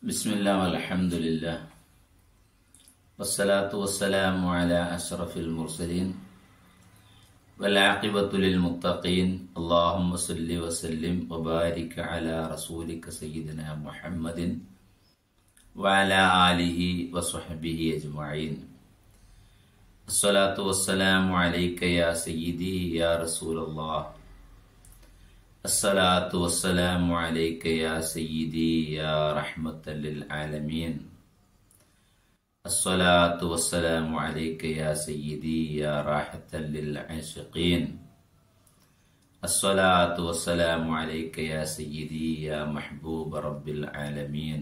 بسم الله والحمد لله والصلاة والسلام على أشرف المرسلين والعاقبة للمتقين اللهم صل وسلم وبارك على رسولك سيدنا محمد وعلى آله وصحبه أجمعين الصلاة والسلام عليك يا سيدي يا رسول الله الصلاة والسلام عليك يا سيدي يا رحمة للعالمين الصلاة والسلام عليك يا سيدي يا راحة للعاشقين الصلاة والسلام عليك يا سيدي يا محبوب رب العالمين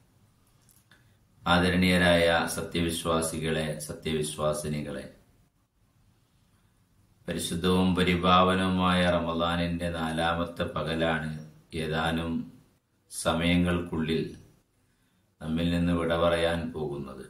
ആദരണീയരായ സത്യവിശ്വാസികളെ സത്യവിശ്വാസിനികളെ പരിശുദ്ധവും പരിഭാവനവുമായ റമദാനിന്റെ നാലാമത്തെ പകലാണ് ഏതാനും സമയങ്ങൾക്കുള്ളിൽ നമ്മിൽ നിന്ന് വിട പറയാൻ പോകുന്നത്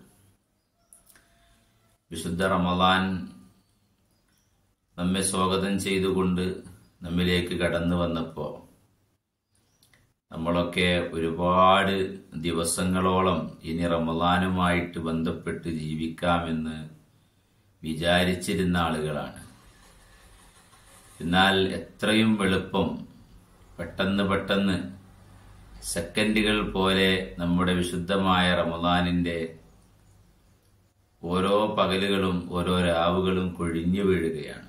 വിശുദ്ധ റമദാൻ നമ്മെ സ്വാഗതം ചെയ്തുകൊണ്ട് നമ്മിലേക്ക് കടന്നു വന്നപ്പോൾ നമ്മളൊക്കെ ഒരുപാട് ദിവസങ്ങളോളം ഇനി റമദാനുമായിട്ട് ബന്ധപ്പെട്ട് ജീവിക്കാമെന്ന് വിചാരിച്ചിരുന്ന ആളുകളാണ് എന്നാൽ എത്രയും എളുപ്പം പെട്ടെന്ന് പെട്ടെന്ന് സെക്കൻഡുകൾ പോലെ നമ്മുടെ വിശുദ്ധമായ റമദാനിന്റെ ഓരോ പകലുകളും ഓരോ രാവുകളും കൊഴിഞ്ഞു വീഴുകയാണ്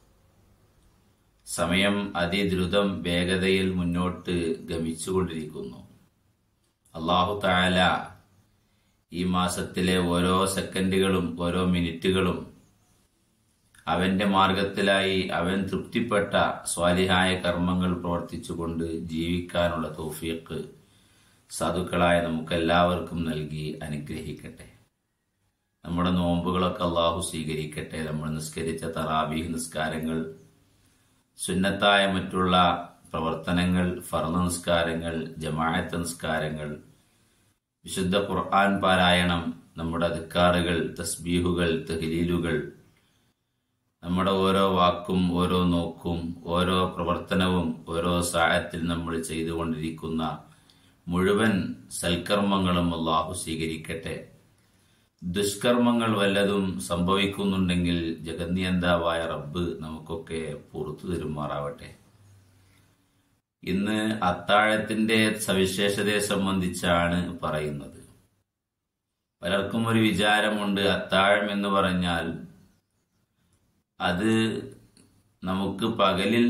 സമയം അതിദ്രുതം വേഗതയിൽ മുന്നോട്ട് ഗമിച്ചുകൊണ്ടിരിക്കുന്നു അള്ളാഹു താല ഈ മാസത്തിലെ ഓരോ സെക്കൻഡുകളും ഓരോ മിനിറ്റുകളും അവന്റെ മാർഗത്തിലായി അവൻ തൃപ്തിപ്പെട്ട സ്വാലിഹായ കർമ്മങ്ങൾ പ്രവർത്തിച്ചുകൊണ്ട് ജീവിക്കാനുള്ള തോഫീക്ക് സാധുക്കളായ നമുക്കെല്ലാവർക്കും നൽകി അനുഗ്രഹിക്കട്ടെ നമ്മുടെ നോമ്പുകളൊക്കെ അള്ളാഹു സ്വീകരിക്കട്ടെ നമ്മൾ നിസ്കരിച്ച തറാബീഹ് നിസ്കാരങ്ങൾ സുന്നത്തായ മറ്റുള്ള പ്രവർത്തനങ്ങൾ ഫർണ നിസ്കാരങ്ങൾ ജമാഅത്ത് നിസ്കാരങ്ങൾ വിശുദ്ധ ഖുർആൻ പാരായണം നമ്മുടെ അധികാറുകൾ തസ്ബീഹുകൾ തഹ്ലീലുകൾ നമ്മുടെ ഓരോ വാക്കും ഓരോ നോക്കും ഓരോ പ്രവർത്തനവും ഓരോ സാഹത്തിൽ നമ്മൾ ചെയ്തുകൊണ്ടിരിക്കുന്ന മുഴുവൻ സൽക്കർമ്മങ്ങളും അള്ളാഹു സ്വീകരിക്കട്ടെ ദുഷ്കർമ്മങ്ങൾ വല്ലതും സംഭവിക്കുന്നുണ്ടെങ്കിൽ ജഗന്യന്താവായ റബ്ബ് നമുക്കൊക്കെ പുറത്തു തരുമാറാവട്ടെ ഇന്ന് അത്താഴത്തിന്റെ സവിശേഷതയെ സംബന്ധിച്ചാണ് പറയുന്നത് പലർക്കും ഒരു വിചാരമുണ്ട് അത്താഴം എന്ന് പറഞ്ഞാൽ അത് നമുക്ക് പകലിൽ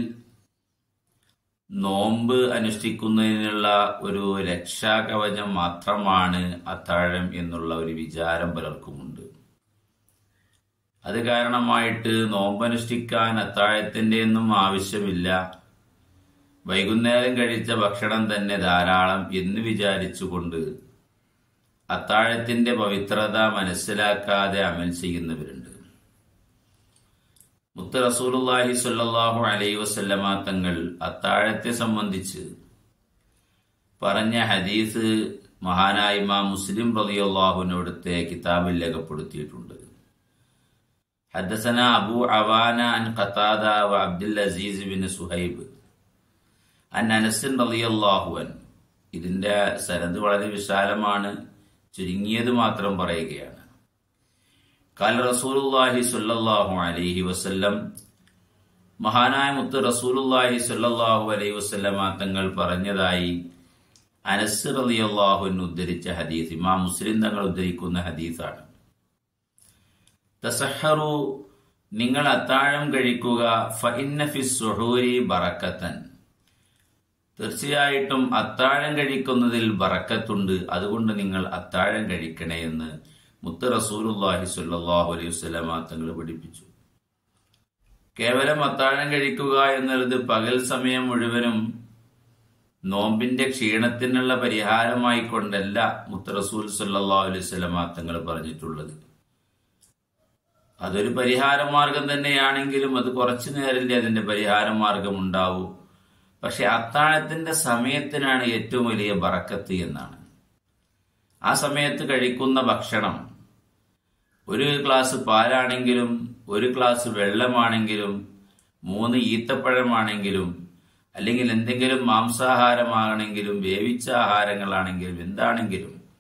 നോമ്പ് അനുഷ്ഠിക്കുന്നതിനുള്ള ഒരു രക്ഷാകവചം മാത്രമാണ് അത്താഴം എന്നുള്ള ഒരു വിചാരം പലർക്കുമുണ്ട് അത് കാരണമായിട്ട് നോമ്പനുഷ്ഠിക്കാൻ അത്താഴത്തിന്റെ ഒന്നും ആവശ്യമില്ല വൈകുന്നേരം കഴിച്ച ഭക്ഷണം തന്നെ ധാരാളം എന്ന് വിചാരിച്ചുകൊണ്ട് അത്താഴത്തിന്റെ പവിത്രത മനസ്സിലാക്കാതെ അമൽ ചെയ്യുന്നവരുണ്ട് മുത്ത റസൂലുല്ലാഹി സ്വല്ലല്ലാഹു അലൈഹി വസല്ലമ തങ്ങൾ അത്താഴത്തെ സംബന്ധിച്ച് പറഞ്ഞ ഹദീസ് മഹാനായ ഇമാം മുസ്ലിം റളിയല്ലാഹുവിനോടത്തെ കിതാബിൽ രേഖപ്പെടുത്തിയിട്ടുണ്ട് حدثنا أبو عوانة عن قتادة وعبد العزيز بن സുഹൈബ് അൻ അനസ് റളിയല്ലാഹു അൻ ഇതിന്റെ സനത് വളരെ വിശാലമാണ് ചുരുങ്ങിയത് മാത്രം പറയുകയാണ് കാൽ റസൂലുല്ലാഹി സ്വല്ലല്ലാഹു അലൈഹി വസല്ലം മഹാനായ മുത്ത് റസൂലുല്ലാഹി സ്വല്ലല്ലാഹു അലൈഹി വസല്ലമ തങ്ങൾ പറഞ്ഞതായി അനസ് റളിയല്ലാഹുവിന് ഉദ്ധരിച്ച ഹദീസ് ഇമാം മുസ്ലിം തങ്ങൾ ഉദ്ധരിക്കുന്ന ഹദീസാണ് തസഹറു നിങ്ങൾ അത്താഴം കഴിക്കുക ഫഇന്ന ഫി സുഹൂരി ബറക്കത്തൻ തീർച്ചയായിട്ടും അത്താഴം കഴിക്കുന്നതിൽ ബറക്കത്തുണ്ട് അതുകൊണ്ട് നിങ്ങൾ അത്താഴം കഴിക്കണേ എന്ന് മുത്ത് റസൂലുല്ലാഹി സ്വല്ലല്ലാഹു അലൈഹി വസല്ലമ തങ്ങൾ പഠിപ്പിച്ചു കേവലം അത്താഴം കഴിക്കുക എന്നുള്ളത് പകൽ സമയം മുഴുവനും നോമ്പിന്റെ ക്ഷീണത്തിനുള്ള പരിഹാരമായി കൊണ്ടല്ല മുത്ത് റസൂൽ സല്ലല്ലാഹു അലൈഹി വസല്ലമ തങ്ങൾ പറഞ്ഞിട്ടുള്ളത് അതൊരു പരിഹാര മാർഗം തന്നെയാണെങ്കിലും അത് കുറച്ചു നേരല്ലേ അതിന്റെ പരിഹാര മാർഗം ഉണ്ടാവൂ പക്ഷെ അത്താഴത്തിന്റെ സമയത്തിനാണ് ഏറ്റവും വലിയ ബറക്കത്ത് എന്നാണ് ആ സമയത്ത് കഴിക്കുന്ന ഭക്ഷണം ഒരു ഗ്ലാസ് പാലാണെങ്കിലും ഒരു ഗ്ലാസ് വെള്ളമാണെങ്കിലും മൂന്ന് ഈത്തപ്പഴമാണെങ്കിലും അല്ലെങ്കിൽ എന്തെങ്കിലും മാംസാഹാരമാണെങ്കിലും വേവിച്ച ആഹാരങ്ങളാണെങ്കിലും എന്താണെങ്കിലും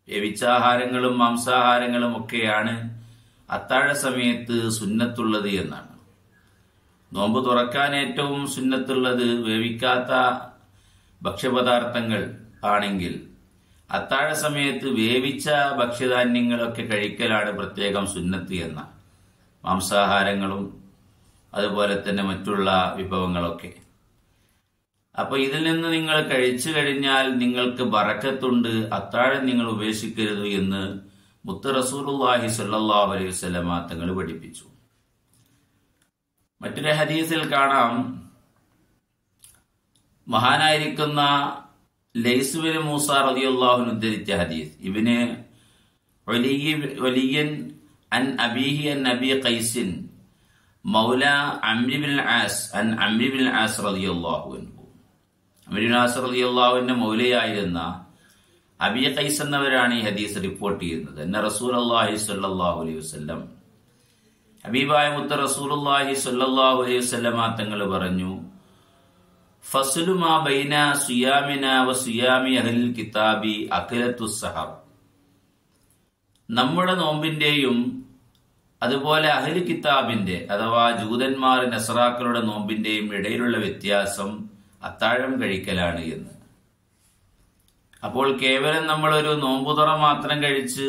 വേവിച്ചാഹാരങ്ങളും മാംസാഹാരങ്ങളും ഒക്കെയാണ് അത്താഴ സമയത്ത് സുന്നത്തുള്ളത് എന്നാണ് നോമ്പ് തുറക്കാൻ ഏറ്റവും സുന്നത്തുള്ളത് വേവിക്കാത്ത ഭക്ഷ്യപദാർത്ഥങ്ങൾ ആണെങ്കിൽ അത്താഴ സമയത്ത് വേവിച്ച ഭക്ഷ്യധാന്യങ്ങളൊക്കെ കഴിക്കലാണ് പ്രത്യേകം സുന്നത്ത് എന്ന മാംസാഹാരങ്ങളും അതുപോലെ തന്നെ മറ്റുള്ള വിഭവങ്ങളൊക്കെ അപ്പൊ ഇതിൽ നിന്ന് നിങ്ങൾ കഴിച്ചു കഴിഞ്ഞാൽ നിങ്ങൾക്ക് ബറക്കത്തുണ്ട് അത്താഴം നിങ്ങൾ ഉപേക്ഷിക്കരുത് എന്ന് മുത്ത് റസൂലുല്ലാഹി സല്ലാഹു അലൈഹി വസ്ലമ തങ്ങൾ പഠിപ്പിച്ചു മറ്റൊരു ഹദീസിൽ കാണാം മഹാനായിരിക്കുന്ന ലൈസുബിന് മൂസ റളിയല്ലാഹു ഉദ്ധരിച്ച ഹദീസ് ഇവന് വലിയൻ അൻ അബീഹി അൻ അബി ഖൈസിൻ മൗല അംരി ബിൻ ആസ് അൻ അംരി ബിൻ ആസ് റളിയല്ലാഹു അൻഹു അംരി ബിൻ ആസ് റളിയല്ലാഹുവിന്റെ മൗലയായിരുന്ന അബി ഖൈസ് എന്നവരാണ് ഈ ഹദീസ് റിപ്പോർട്ട് ചെയ്യുന്നത് എന്ന റസൂൽ അള്ളാഹി സല്ലാഹു അലൈഹി വസ്ലം ഹബീബായ മുത്ത റസൂലുല്ലാഹി സല്ലാഹു അലൈഹി വസ്ലമ തങ്ങൾ പറഞ്ഞു ഫസുലുമാ ബൈന സുയാമിന വ സുയാമി അഹ്ലിൽ കിതാബി അഖിലത്തു സഹർ നമ്മുടെ നോമ്പിന്റെയും അതുപോലെ അഹ്ലി കിതാബിന്റെ അഥവാ ജൂതന്മാർ നസറാക്കളുടെ നോമ്പിന്റെയും ഇടയിലുള്ള വ്യത്യാസം അത്താഴം കഴിക്കലാണ് എന്ന് അപ്പോൾ കേവലം നമ്മളൊരു നോമ്പുതുറ മാത്രം കഴിച്ച്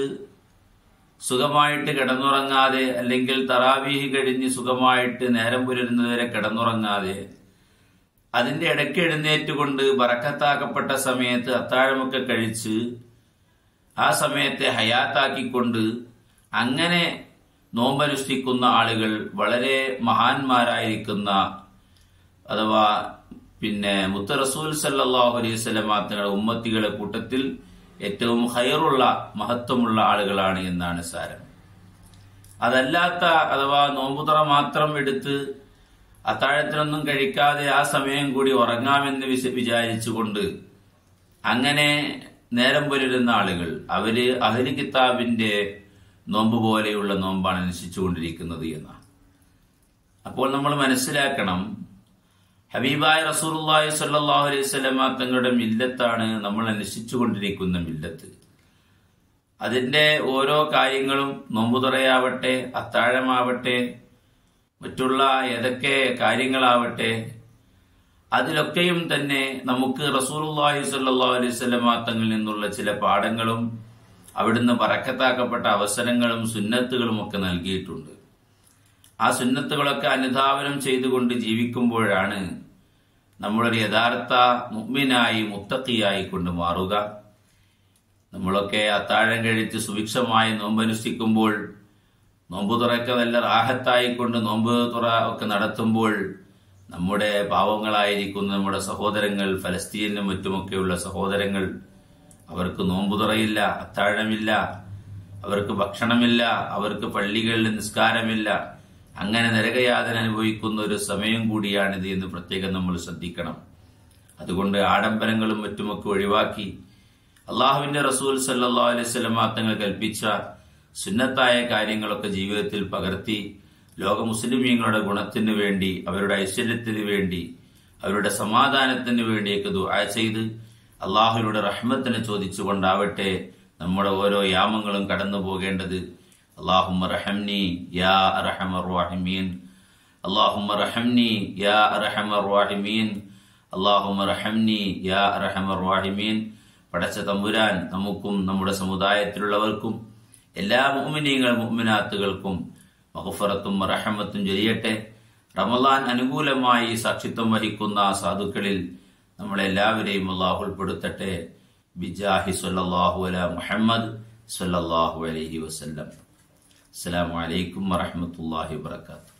സുഖമായിട്ട് കിടന്നുറങ്ങാതെ അല്ലെങ്കിൽ തറാവീഹ് കഴിഞ്ഞ് സുഖമായിട്ട് നേരം പുലരുന്നതുവരെ കിടന്നുറങ്ങാതെ അതിന്റെ ഇടയ്ക്ക് എഴുന്നേറ്റുകൊണ്ട് ബറക്കത്താക്കപ്പെട്ട സമയത്ത് അത്താഴമൊക്കെ കഴിച്ച് ആ സമയത്തെ ഹയാത്താക്കിക്കൊണ്ട് അങ്ങനെ നോമ്പനുഷ്ഠിക്കുന്ന ആളുകൾ വളരെ മഹാന്മാരായിരിക്കുന്ന അഥവാ പിന്നെ മുത്ത റസൂൽ സല്ലാഹു അലൈഹി സ്വലമാ തങ്ങളുടെ ഉമ്മത്തികളെ കൂട്ടത്തിൽ ഏറ്റവും ഹയറുള്ള മഹത്വമുള്ള ആളുകളാണ് എന്നാണ് സാരം അതല്ലാത്ത അഥവാ നോമ്പുതുറ മാത്രം എടുത്ത് അത്താഴത്തിനൊന്നും കഴിക്കാതെ ആ സമയം കൂടി ഉറങ്ങാമെന്ന് വിചാരിച്ചുകൊണ്ട് അങ്ങനെ നേരം പുലരുന്ന ആളുകൾ അവര് അഹലി കിതാബിന്റെ നോമ്പ് പോലെയുള്ള നോമ്പാണ് നശിച്ചുകൊണ്ടിരിക്കുന്നത് എന്നാണ് അപ്പോൾ നമ്മൾ മനസ്സിലാക്കണം ഹബീബായ റസൂർല്ലാഹി സല്ലാഹു അലൈഹി സ്വലമ തങ്ങളുടെ മില്ലത്താണ് നമ്മൾ അന്വേഷിച്ചുകൊണ്ടിരിക്കുന്ന മില്ലത്ത് അതിന്റെ ഓരോ കാര്യങ്ങളും നോമ്പുതുറയാവട്ടെ അത്താഴമാവട്ടെ മറ്റുള്ള ഏതൊക്കെ കാര്യങ്ങളാവട്ടെ അതിലൊക്കെയും തന്നെ നമുക്ക് റസൂലുല്ലാഹി സല്ലാ അലൈഹി സ്വലമ തങ്ങളിൽ നിന്നുള്ള ചില പാഠങ്ങളും അവിടുന്ന് പറക്കത്താക്കപ്പെട്ട അവസരങ്ങളും സുന്നത്തുകളും ഒക്കെ നൽകിയിട്ടുണ്ട് ആ സുന്നത്തുകളൊക്കെ അനുധാവനം ചെയ്തുകൊണ്ട് ജീവിക്കുമ്പോഴാണ് നമ്മളൊരു യഥാർത്ഥ മുഗ്മിനായി മുത്തക്കിയായി കൊണ്ട് മാറുക നമ്മളൊക്കെ അത്താഴം കഴിച്ച് സുഭിക്ഷമായി നോമ്പനുഷ്ഠിക്കുമ്പോൾ നോമ്പ് തുറക്കെ നല്ല റാഹത്തായിക്കൊണ്ട് നോമ്പ് തുറ ഒക്കെ നടത്തുമ്പോൾ നമ്മുടെ പാവങ്ങളായിരിക്കുന്ന നമ്മുടെ സഹോദരങ്ങൾ ഫലസ്തീനും മറ്റുമൊക്കെയുള്ള സഹോദരങ്ങൾ അവർക്ക് നോമ്പ് തുറയില്ല അത്താഴമില്ല അവർക്ക് ഭക്ഷണമില്ല അവർക്ക് പള്ളികളിൽ നിസ്കാരമില്ല അങ്ങനെ നരകയാതന അനുഭവിക്കുന്ന ഒരു സമയം കൂടിയാണിത് എന്ന് പ്രത്യേകം നമ്മൾ ശ്രദ്ധിക്കണം അതുകൊണ്ട് ആഡംബരങ്ങളും മറ്റുമൊക്കെ ഒഴിവാക്കി അള്ളാഹുവിന്റെ റസൂൽ സല്ലാ അലൈഹി സ്വലമാ തങ്ങൾ കൽപ്പിച്ച സുന്നത്തായ കാര്യങ്ങളൊക്കെ ജീവിതത്തിൽ പകർത്തി ലോക മുസ്ലിമീങ്ങളുടെ ഗുണത്തിന് വേണ്ടി അവരുടെ ഐശ്വര്യത്തിന് വേണ്ടി അവരുടെ സമാധാനത്തിന് വേണ്ടിയൊക്കെ ദുആ ചെയ്ത് അള്ളാഹുവിയുടെ റഹ്മത്തിനെ ചോദിച്ചുകൊണ്ടാവട്ടെ നമ്മുടെ ഓരോ യാമങ്ങളും കടന്നു പോകേണ്ടത് اللهم ارحمني يا ارحم الراحمين اللهم ارحمني يا ارحم الراحمين اللهم ارحمني يا ارحم الراحمين പടച്ച തമ്പുരാൻ നമുക്കും നമ്മുടെ സമുദായത്തിലുള്ളവർക്കും എല്ലാ മുഅ്മിനീങ്ങൾ മുഅ്മിനാത്തുകൾക്കും മഗ്ഫറത്തും റഹമത്തും ചൊരിയട്ടെ റമദാൻ അനുകൂലമായി സാക്ഷിത്വം വഹിക്കുന്ന സാധുക്കളിൽ നമ്മളെല്ലാവരെയും അള്ളാഹു ഉൾപ്പെടുത്തട്ടെ ബിജാഹി സല്ലല്ലാഹു അല മുഹമ്മദ് സല്ലല്ലാഹു അലൈഹി വസല്ലം അസ്സലാമു അലൈക്കും വറഹ്മത്തുള്ളാഹി വബറകാതുഹു